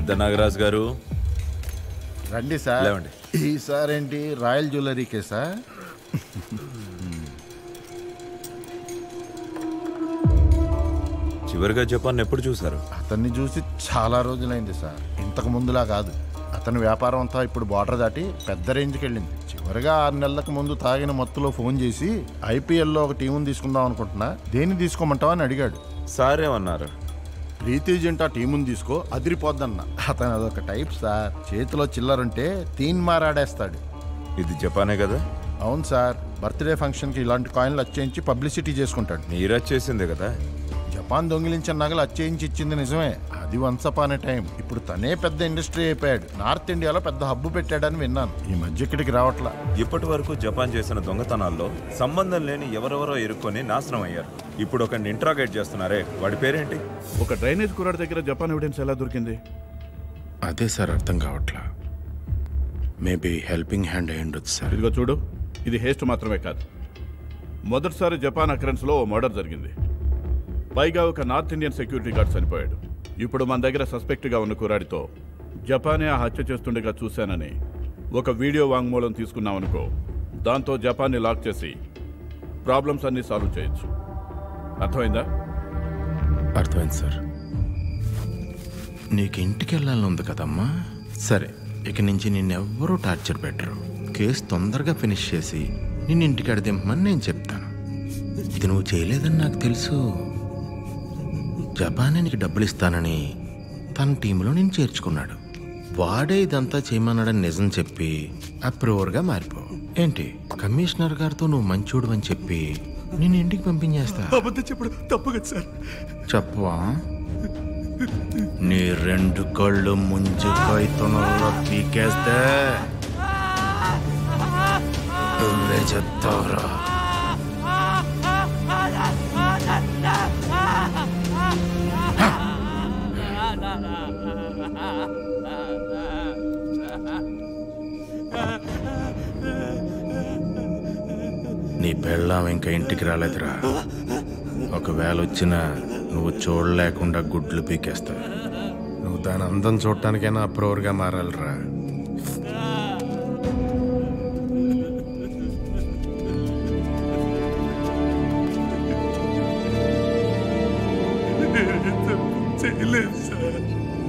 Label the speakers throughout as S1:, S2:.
S1: పెద్ద నాగరాజు గారు
S2: రండి సార్
S1: లేవండి.
S2: ఈసారి ఏంటి రాయల్ జ్యువెలరీ కేసా
S1: చివరిగా జపాన్ ఎప్పుడు చూశారు
S2: అతన్ని చూసి చాలా రోజులైంది సార్ ఇంతకు ముందులా కాదు అతని వ్యాపారం అంతా ఇప్పుడు బార్డర్ దాటి పెద్ద రేంజ్కి వెళ్ళింది చివరిగా ఆరు నెలలకు ముందు తాగిన మత్తులో ఫోన్ చేసి ఐపీఎల్లో ఒక టీముని తీసుకుందాం అనుకుంటున్నా దేన్ని తీసుకోమంటావా అని అడిగాడు
S1: సారేమన్నారు
S2: ప్రీతి జంట ఆ టీముని తీసుకో అదిరిపోద్దన్న అతను అదొక టైప్ సార్ చేతిలో చిల్లరుంటే తీన్ మారాడేస్తాడు
S1: ఇది జపానే కదా
S2: అవును సార్ బర్త్డే ఫంక్షన్కి ఇలాంటి కాయిన్లు అచ్చేయించి పబ్లిసిటీ చేసుకుంటాడు
S1: మీరే చేసిందే కదా
S2: జపాన్ దొంగిలించిన నగలు అచ్చేయించి ఇచ్చింది నిజమే అది వన్స్ అపాన్ ఏ టైం ఇప్పుడు తనే పెద్ద ఇండస్ట్రీ అయిపోయాడు నార్త్ ఇండియాలో పెద్ద హబ్బు పెట్టాడని విన్నాను ఈ మధ్య ఇక్కడికి రావట్లా
S1: ఇప్పటి వరకు జపాన్ చేసిన దొంగతనాల్లో సంబంధం లేని ఎవరెవరో ఇరుక్కొని నాశనం అయ్యారు ఇప్పుడు ఒక ఇంట్రాగేట్ చేస్తున్నారే వాడి పేరేంటి
S3: ఒక డ్రైనేజ్ కురాడు దగ్గర జపాన్ ఎవిడెన్స్ ఎలా దొరికింది
S4: అదే సార్ అర్థం కావట్లా మేబీ హెల్పింగ్ హ్యాండ్ అయి ఉండొచ్చు సార్
S3: ఇదిగో చూడు ఇది హేస్ట్ మాత్రమే కాదు మొదటిసారి జపాన్ అక్రెన్స్లో ఓ మర్డర్ జరిగింది పైగా ఒక నార్త్ ఇండియన్ సెక్యూరిటీ గార్డ్ చనిపోయాడు ఇప్పుడు మన దగ్గర సస్పెక్ట్గా ఉన్న కురాడితో జపానే ఆ హత్య చేస్తుండగా చూశానని ఒక వీడియో వాంగ్మూలం తీసుకున్నామనుకో దాంతో జపాన్ని లాక్ చేసి ప్రాబ్లమ్స్ అన్ని సాల్వ్ చేయొచ్చు అర్థమైందా
S4: అర్థమైంది సార్ నీకు ఇంటికి వెళ్ళాలని ఉంది కదమ్మా సరే ఇక నుంచి నిన్నెవ్వరూ టార్చర్ పెట్టరు కేసు తొందరగా ఫినిష్ చేసి నిన్ను ఇంటికి అడిదింపమని నేను చెప్తాను ఇది నువ్వు చేయలేదని నాకు తెలుసు జపానే నీకు డబ్బులు ఇస్తానని తన టీంలో నేను చేర్చుకున్నాడు వాడే ఇదంతా చేయమన్నాడని నిజం చెప్పి అప్రూవర్గా మారిపో ఏంటి కమిషనర్ గారితో నువ్వు మంచోడు అని చెప్పి నేను ఇంటికి పంపించేస్తా
S5: అబద్ధం చెప్పడం తప్పు కదా సార్
S4: చెప్పవా నీ రెండు కళ్ళు ముంచుకాయ తొనల్లో పీకేస్తే నువ్వే చెప్తావురా నీ పెళ్ళాం ఇంకా ఇంటికి రాలేదురా ఒకవేళ వచ్చినా నువ్వు చూడలేకుండా గుడ్లు పీకేస్తావు నువ్వు దాని అందం చూడటానికైనా అప్రూవర్గా మారాలిరా
S5: చేయలేదు సార్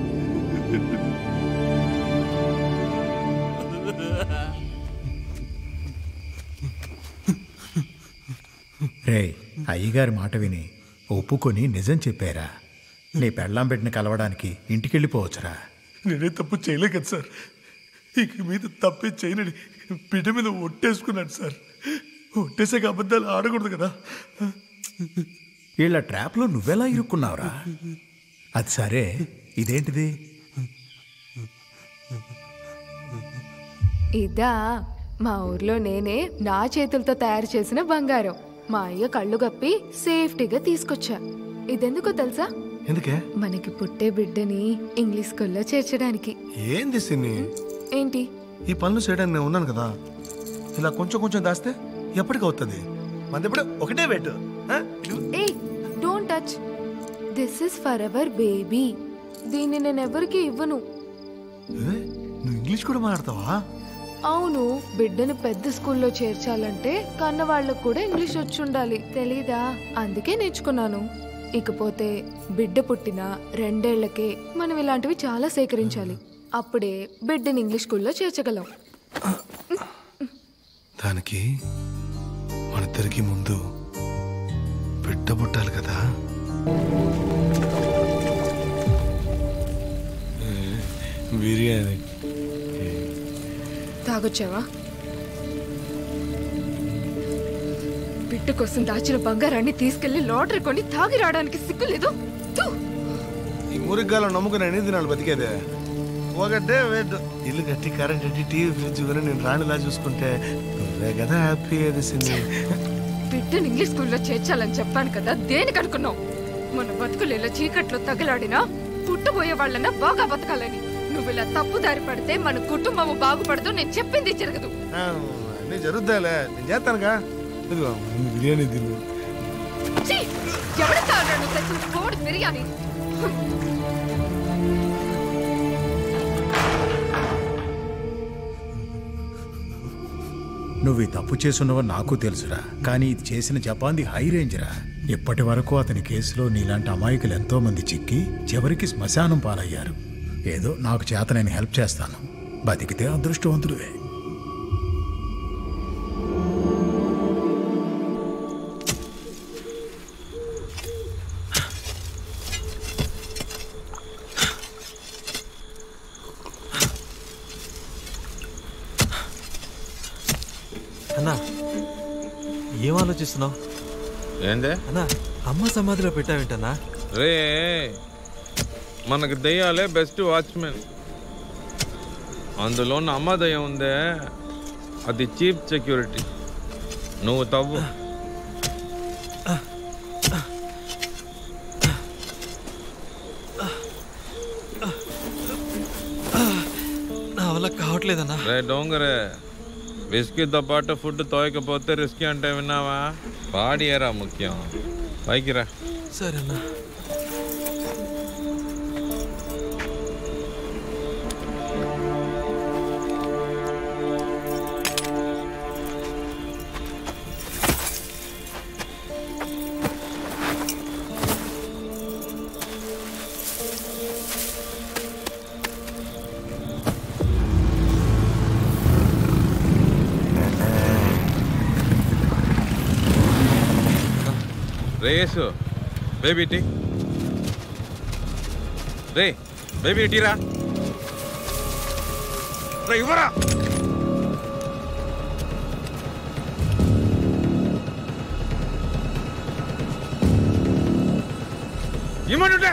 S6: రే అయ్యగారి మాట విని ఒప్పుకొని నిజం చెప్పారా నీ పెళ్ళాం బిడ్డని కలవడానికి ఇంటికెళ్ళిపోవచ్చురా
S5: నేనే తప్పు చేయలే కదా సార్ ఇక మీద తప్పే చేయనని బిడ్డ మీద ఒట్టేసుకున్నాడు సార్ ఒట్టేసాక అబద్ధాలు ఆడకూడదు కదా
S6: వీళ్ళ ట్రాప్లో నువ్వెలా ఇరుక్కున్నావురా అది సరే ఇదేంటిది
S7: ఇదా మా ఊర్లో నేనే నా చేతులతో తయారు చేసిన బంగారం మా అయ్య కళ్ళు గప్పి సేఫ్టీగా తీసుకొచ్చా ఇదెందుకో తెలుసా
S5: ఎందుకే
S7: మనకి పుట్టే బిడ్డని ఇంగ్లీష్ స్కూల్లో చేర్చడానికి
S5: ఏంది సిన్ని
S7: ఏంటి
S5: ఈ పనులు చేయడానికి నేను ఉన్నాను కదా ఇలా కొంచెం కొంచెం దాస్తే ఎప్పటికి అవుతుంది మనది ఒకటే వెయిట్
S7: ఏ don't touch this is forever baby దీన్ని నేను ఎవరికి ఇవ్వను
S5: నువ్వు ఇంగ్లీష్ కూడా మాట్లాడతావా
S7: అవును బిడ్డను పెద్ద స్కూల్లో చేర్చాలంటే కన్న వాళ్ళకు కూడా ఇంగ్లీష్ వచ్చి ఉండాలి తెలీదా అందుకే నేర్చుకున్నాను ఇకపోతే బిడ్డ పుట్టిన రెండేళ్లకే మనం ఇలాంటివి చాలా సేకరించాలి అప్పుడే బిడ్డని ఇంగ్లీష్ స్కూల్లో చేర్చగలం
S5: దానికి మనిద్దరికి ముందు బిడ్డ పుట్టాలి కదా బిర్యానీ
S7: తాగొచ్చావా బిడ్డ కోసం దాచిన బంగారాన్ని తీసుకెళ్లి లాటరీ కొని తాగి రావడానికి సిగ్గులేదు తూ.
S5: ఈ మురిగ్గాలో నమ్ముకుని ఎన్ని దినాలు బతికేదే ఒకటే వెయిట్ ఇల్లు కట్టి కరెంట్ కట్టి టీవీ ఫ్రిడ్జ్ కొని నేను రాణిలా చూసుకుంటే నువ్వే కదా హ్యాపీ అది సిన్ని
S7: బిడ్డను ఇంగ్లీష్ స్కూల్లో చేర్చాలని చెప్పాను కదా దేనికి అనుకున్నావు మన బతుకులేలో చీకట్లో తగలాడినా పుట్టబోయే వాళ్ళన బాగా బతకాలని నువ్వు ఇలా తప్పు దారి పడితే మన కుటుంబము బాగుపడదు నేను చెప్పింది జరగదు
S5: అన్నీ జరుగుతాయిలే నేను చేస్తానుగా ఇదిగో ముందు బిర్యానీ తిను
S7: ఛీ! ఎవరితో అన్నాడు తెచ్చిన కోడి బిర్యానీ
S6: నువ్వు ఈ తప్పు చేసున్నవో నాకు తెలుసురా కానీ ఇది చేసిన జపాన్ది హై రేంజ్రా ఇప్పటి వరకు అతని కేసులో నీలాంటి అమాయకులు ఎంతో మంది చిక్కి చివరికి శ్మశానం పాలయ్యారు ఏదో నాకు చేత నేను హెల్ప్ చేస్తాను బతికితే అదృష్టవంతుడివే
S8: అన్నా ఏం ఆలోచిస్తున్నావు
S1: ఏందే
S8: అన్నా అమ్మ సమాధిలో పెట్టావేంటన్నా
S1: రే మనకు దెయ్యాలే బెస్ట్ వాచ్మెన్ అందులో ఉన్న అమ్మ దయ్యం ఉందే అది చీప్ సెక్యూరిటీ నువ్వు తవ్వు
S8: నా వల్ల కావట్లేదన్నా
S1: రే డోంగరే విస్కీతో పాటు ఫుడ్ తోయకపోతే రిస్కీ అంటే విన్నావా బాడీ ఏరా ముఖ్యం పైకి రా
S8: సరే అన్నా
S1: రేసు బేబీ టీ రే బేబీ టీరా రే ఇవ్వరా ఇమ్మనుంటే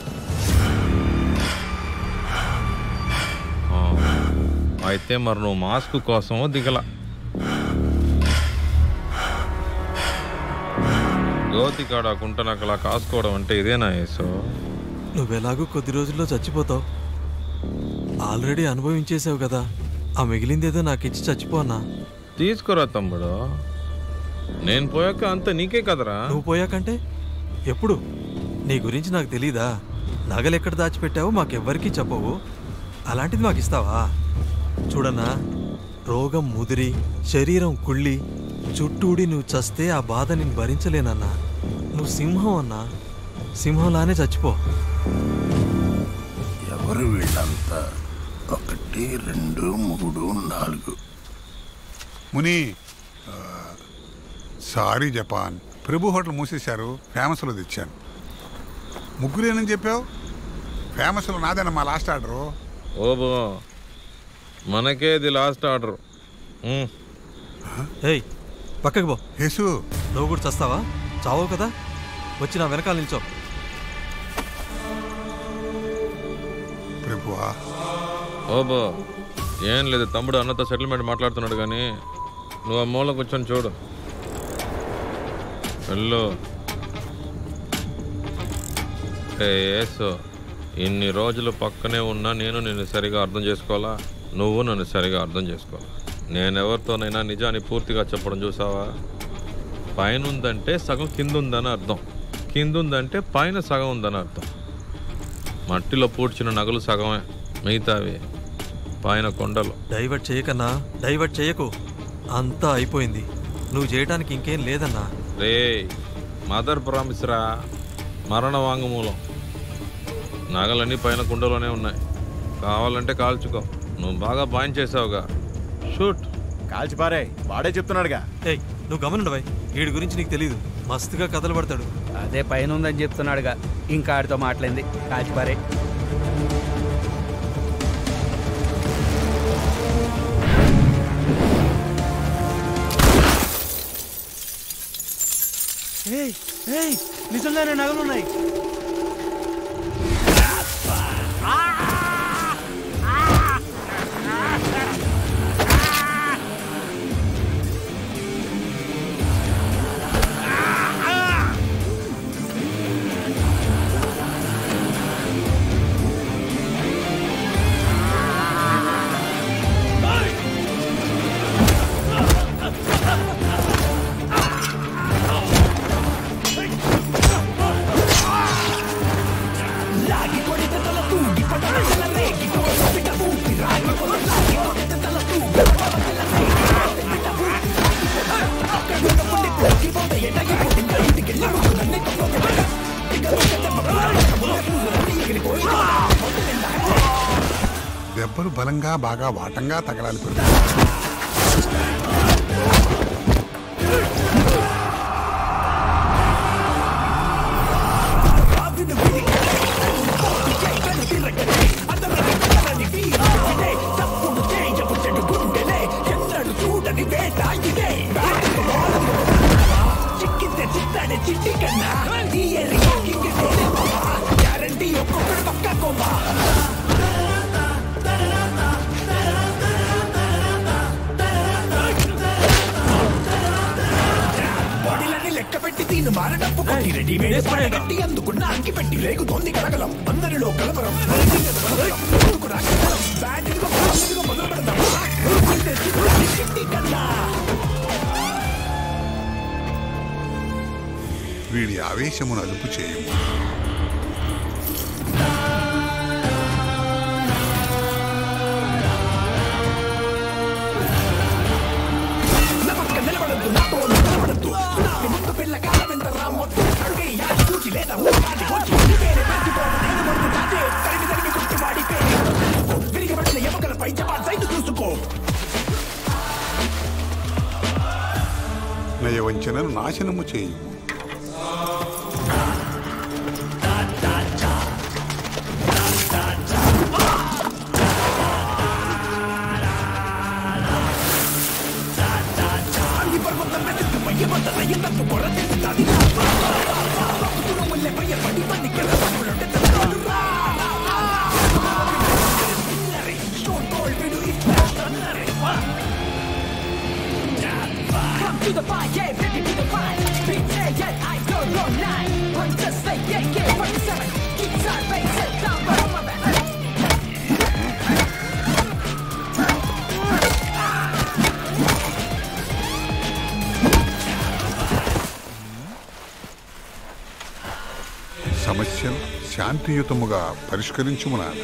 S1: అయితే మరి నువ్వు మాస్క్ కోసమో దిగల గోతి కాడ కుంటనకలా కాసుకోవడం అంటే ఇదేనా యేసు
S8: నువ్వెలాగూ కొద్ది రోజుల్లో చచ్చిపోతావు ఆల్రెడీ అనుభవించేసావు కదా ఆ మిగిలిందేదో నాకు ఇచ్చి చచ్చిపో అన్నా
S1: తీసుకురా తమ్ముడు నేను పోయాక అంత నీకే కదరా
S8: నువ్వు పోయాకంటే ఎప్పుడు నీ గురించి నాకు తెలీదా నగలు ఎక్కడ దాచిపెట్టావో మాకెవ్వరికీ చెప్పవు అలాంటిది మాకు ఇస్తావా చూడన్నా రోగం ముదిరి శరీరం కుళ్ళి చుట్టూడి నువ్వు చస్తే ఆ బాధ నేను భరించలేనన్నా నువ్వు సింహం అన్నా సింహంలానే చచ్చిపో
S2: ఎవరు వీళ్ళంతా ఒకటి రెండు మూడు నాలుగు
S9: ముని ఆ, సారీ జపాన్ ప్రభు హోటల్ మూసేశారు ఫేమస్లో తెచ్చాను ముగ్గురేనని చెప్పావు ఫేమస్లో నాదేనా మా లాస్ట్ ఆర్డరు
S1: ఓబో మనకే ఇది లాస్ట్ ఆర్డర్
S8: ఏయ్ పక్కకు పో
S9: యేసు
S8: నువ్వు కూడా చస్తావా చావో కదా వచ్చి నా వెనకాల నిల్చో
S9: ప్రభువా
S1: ఓబో ఏం లేదు తమ్ముడు అన్నతో సెటిల్మెంట్ మాట్లాడుతున్నాడు కానీ నువ్వు ఆ మూల కూర్చొని చూడు వెళ్ళు ఏ యేసు ఇన్ని రోజులు పక్కనే ఉన్నా నేను నిన్ను సరిగా అర్థం చేసుకోవాలా నువ్వు నన్ను సరిగా అర్థం చేసుకోవాలా నేను ఎవరితోనైనా నిజాన్ని పూర్తిగా చెప్పడం చూసావా పైన ఉందంటే సగం కింద ఉందని అర్థం కింద ఉందంటే పైన సగం ఉందని అర్థం మట్టిలో పూడ్చిన నగలు సగమే మిగతావి పైన కొండలు
S8: డైవర్ట్ చేయకన్నా డైవర్ట్ చేయకు అంతా అయిపోయింది నువ్వు చేయడానికి ఇంకేం లేదన్నా
S1: రే మదర్ ప్రామిస్ రా మరణ వాంగ్మూలం నగలన్నీ పైన కుండలోనే ఉన్నాయి కావాలంటే కాల్చుకో నువ్వు బాగా పాయింట్ చేసావుగా షూట్
S2: కాల్చిపారే వాడే చెప్తున్నాడుగా
S8: ఏయ్ నువ్వు గమనుండవై వీడి గురించి నీకు తెలీదు మస్తుగా కథలు పడతాడు
S10: అదే పైన ఉందని చెప్తున్నాడుగా ఇంకా ఆడితో మాట్లాడింది కాచిపారే ఏయ్ ఏయ్ నిజంగానే నగలున్నాయి
S9: ఆ బలంగా బాగా వాటంగా తగలాలి ప్రభు
S11: లెక్క పెట్టి దీన్ని మారడప్పు కొట్టి రెడీమేడ్ పాడగట్టి అందుకున్న అంకి పెట్టి లేకుతోంది కలగలం అందరిలో కలవరం ముందుకు రా కలవరం. బ్యాట్ ఇదిగో, బాల్ ఇదిగో, మొదలు పెడదాం. ఉరుకుంటే చిత్తాన్ని చిట్టి కన్నా.
S9: వీడి ఆవేశమును అదుపు చేయము
S11: నా పక్క నిలబడొద్దు, నాతో నిలబడొద్దు. సునామీ ముందు పిల్ల కాలమెంత రామొద్దు. అడుగే యాది కూచి లేదా ఊపాటి కూచి. నీ పేరే మర్చిపోను, నేను మొదలు దాటే. తరిమి తరిమి కొట్టి వాడి పేరే. విరిగబడిన ఎముకలపై జపాన్ సైజు చూసుకో
S9: నయవంచనను నాశనము చేయము
S11: Come to the fight, yeah, baby, to the fight. Big day, yeah, I go all night. One just like, yeah, yeah, one seven. Keep on, bass, it down, but I'm a man.
S9: సమస్యను శాంతియుతముగా పరిష్కరించుము నాన్న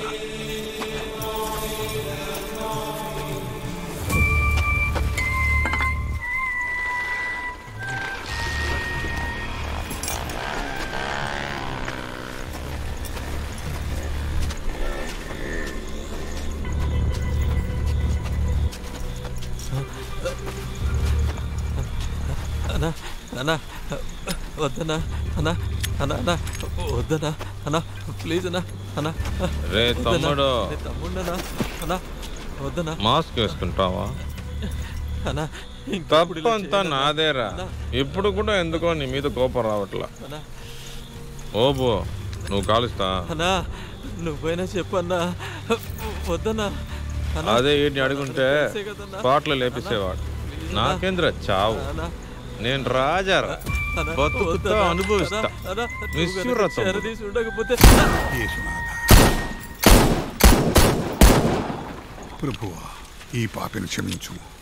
S8: అన్నా అన్నా వద్దన్నా అన్నా అన్నా అన్నా వద్దన్నా అన్నా ప్లీజ్ అన్నా అన్నా
S1: రే
S8: వద్దన్నా.
S1: తమ్ముడు.
S8: రే తమ్ముడన్నా అన్నా వద్దన్నా
S1: మాస్క్ వేసుకుంటావా
S8: అన్నా ఇంకెప్పుడు ఇలా
S1: తప్పంతా
S8: చేయనన్నా.
S1: నాదేరా
S8: అన్నా,
S1: ఇప్పుడు కూడా ఎందుకో నీ మీద కోపం రావట్లా
S8: అన్నా
S1: ఓబో నువ్వు కాలుస్తా
S8: అన్నా నువ్వైనా చెప్పన్నా వద్దన్నా అన్నా.
S1: అదే వీటిని అడుగుంటే
S8: తెలిసే కదన్నా.
S1: పాటలు లేపిసేవాడు నాకేంద్ర చావు
S8: అన్నా.
S1: నేను రాజారా
S8: అన్నా,
S1: బతుకుతా
S8: వద్దన్నా.
S1: అనుభవిస్తా
S8: అన్నా, అన్నా, నువ్వు
S1: నిస్సుర్రా
S8: గనుక
S1: తమ్ముడు.
S8: చేరదీసి ఉండకపోతే
S9: యేసునాథ ప్రభువా ఈ పాపిని క్షమించుము